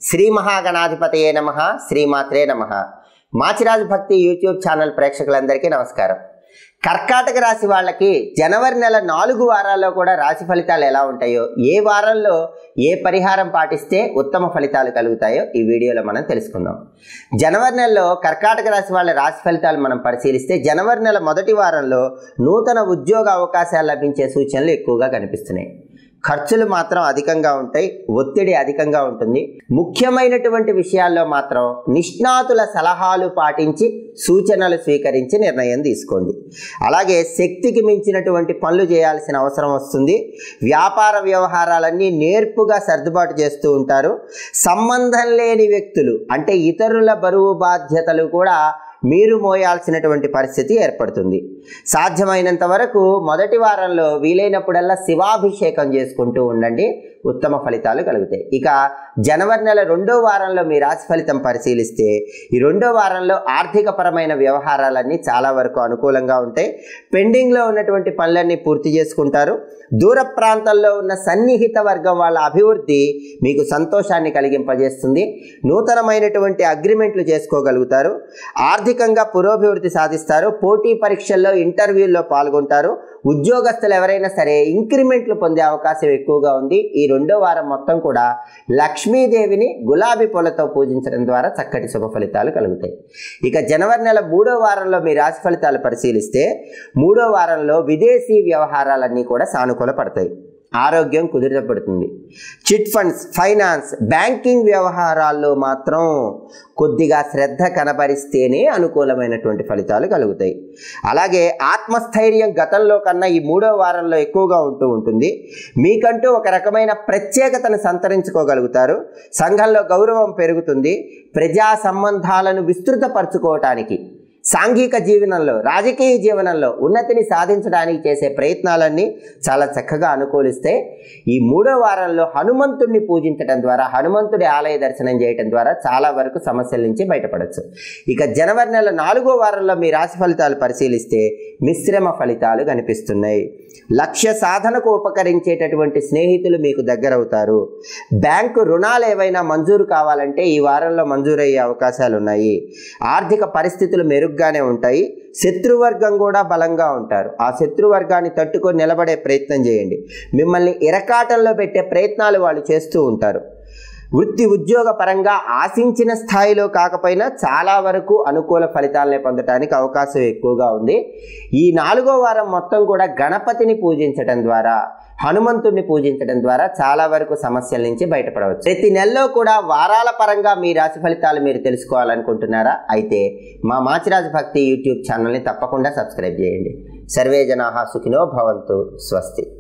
శ్రీ మహాగణాధిపతయే నమ శ్రీమాత్రే నమ మాచిరాజు భక్తి యూట్యూబ్ ఛానల్ ప్రేక్షకులందరికీ నమస్కారం కర్కాటక రాశి వాళ్ళకి జనవరి నెల నాలుగు వారాల్లో కూడా రాశి ఫలితాలు ఎలా ఉంటాయో ఏ వారంలో ఏ పరిహారం పాటిస్తే ఉత్తమ ఫలితాలు కలుగుతాయో ఈ వీడియోలో మనం తెలుసుకుందాం జనవరి నెలలో కర్కాటక రాశి వాళ్ళ రాశి ఫలితాలు మనం పరిశీలిస్తే జనవరి నెల మొదటి వారంలో నూతన ఉద్యోగ అవకాశాలు లభించే సూచనలు ఎక్కువగా కనిపిస్తున్నాయి ఖర్చులు మాత్రం అధికంగా ఉంటాయి ఒత్తిడి అధికంగా ఉంటుంది ముఖ్యమైనటువంటి విషయాల్లో మాత్రం నిష్ణాతుల సలహాలు పాటించి సూచనలు స్వీకరించి నిర్ణయం తీసుకోండి అలాగే శక్తికి మించినటువంటి పనులు చేయాల్సిన అవసరం వస్తుంది వ్యాపార వ్యవహారాలన్నీ నేర్పుగా సర్దుబాటు చేస్తూ ఉంటారు సంబంధం లేని వ్యక్తులు అంటే ఇతరుల బరువు బాధ్యతలు కూడా మీరు మోయాల్సినటువంటి పరిస్థితి ఏర్పడుతుంది సాధ్యమైనంత వరకు మొదటి వారంలో వీలైనప్పుడల్లా శివాభిషేకం చేసుకుంటూ ఉండండి ఉత్తమ ఫలితాలు కలుగుతాయి ఇక జనవరి నెల రెండో వారంలో మీ రాశి ఫలితం పరిశీలిస్తే ఈ రెండో వారంలో ఆర్థికపరమైన వ్యవహారాలన్నీ చాలా వరకు అనుకూలంగా ఉంటాయి పెండింగ్లో ఉన్నటువంటి పనులన్నీ పూర్తి చేసుకుంటారు దూర ప్రాంతాల్లో ఉన్న సన్నిహిత వర్గం వాళ్ళ అభివృద్ధి మీకు సంతోషాన్ని కలిగింపజేస్తుంది నూతనమైనటువంటి అగ్రిమెంట్లు చేసుకోగలుగుతారు ఆర్థికంగా పురోభివృద్ధి సాధిస్తారు పోటీ పరీక్షల్లో ఇంటర్వ్యూల్లో పాల్గొంటారు ఉద్యోగస్తులు ఎవరైనా సరే ఇంక్రిమెంట్లు పొందే అవకాశం ఎక్కువగా ఉంది ఈ రెండో వారం మొత్తం కూడా లక్ష్మీదేవిని గులాబీ పూలతో పూజించడం ద్వారా చక్కటి శుభ ఫలితాలు కలుగుతాయి ఇక జనవరి నెల మూడో వారంలో మీ రాశి ఫలితాలు పరిశీలిస్తే మూడో వారంలో విదేశీ వ్యవహారాలన్నీ కూడా సానుకూల పడతాయి ఆరోగ్యం కుదిరపడుతుంది చిట్ ఫండ్స్ ఫైనాన్స్ బ్యాంకింగ్ వ్యవహారాల్లో మాత్రం కొద్దిగా శ్రద్ధ కనబరిస్తేనే అనుకూలమైనటువంటి ఫలితాలు కలుగుతాయి అలాగే ఆత్మస్థైర్యం గతంలో కన్నా ఈ మూడో వారంలో ఎక్కువగా ఉంటూ ఉంటుంది మీకంటూ ఒక రకమైన ప్రత్యేకతను సంతరించుకోగలుగుతారు సంఘంలో గౌరవం పెరుగుతుంది ప్రజా సంబంధాలను విస్తృతపరచుకోవటానికి సాంఘిక జీవనంలో రాజకీయ జీవనంలో ఉన్నతిని సాధించడానికి చేసే ప్రయత్నాలన్నీ చాలా చక్కగా అనుకూలిస్తే ఈ మూడో వారంలో హనుమంతుడిని పూజించడం ద్వారా హనుమంతుడి ఆలయ దర్శనం చేయడం ద్వారా చాలా వరకు సమస్యల నుంచి బయటపడవచ్చు ఇక జనవరి నెల నాలుగో వారంలో మీ రాశి ఫలితాలు పరిశీలిస్తే మిశ్రమ ఫలితాలు కనిపిస్తున్నాయి లక్ష్య సాధనకు ఉపకరించేటటువంటి స్నేహితులు మీకు దగ్గరవుతారు బ్యాంకు రుణాలు ఏవైనా మంజూరు కావాలంటే ఈ వారంలో మంజూరయ్యే అవకాశాలు ఉన్నాయి ఆర్థిక పరిస్థితులు మెరుగ్గానే ఉంటాయి శత్రువర్గం కూడా బలంగా ఉంటారు ఆ శత్రువర్గాన్ని తట్టుకొని నిలబడే ప్రయత్నం చేయండి మిమ్మల్ని ఇరకాటంలో పెట్టే ప్రయత్నాలు వాళ్ళు చేస్తూ ఉంటారు వృత్తి ఉద్యోగ పరంగా ఆశించిన స్థాయిలో కాకపోయినా చాలా వరకు అనుకూల ఫలితాలనే పొందడానికి అవకాశం ఎక్కువగా ఉంది ఈ నాలుగో వారం మొత్తం కూడా గణపతిని పూజించడం ద్వారా హనుమంతుడిని పూజించడం ద్వారా చాలా వరకు సమస్యల నుంచి బయటపడవచ్చు ప్రతి నెలలో కూడా వారాల పరంగా మీ రాశి ఫలితాలు మీరు తెలుసుకోవాలనుకుంటున్నారా అయితే మా మాచిరాజు భక్తి యూట్యూబ్ ఛానల్ని తప్పకుండా సబ్స్క్రైబ్ చేయండి సర్వే జనాహా సుఖినో భవంతు స్వస్తి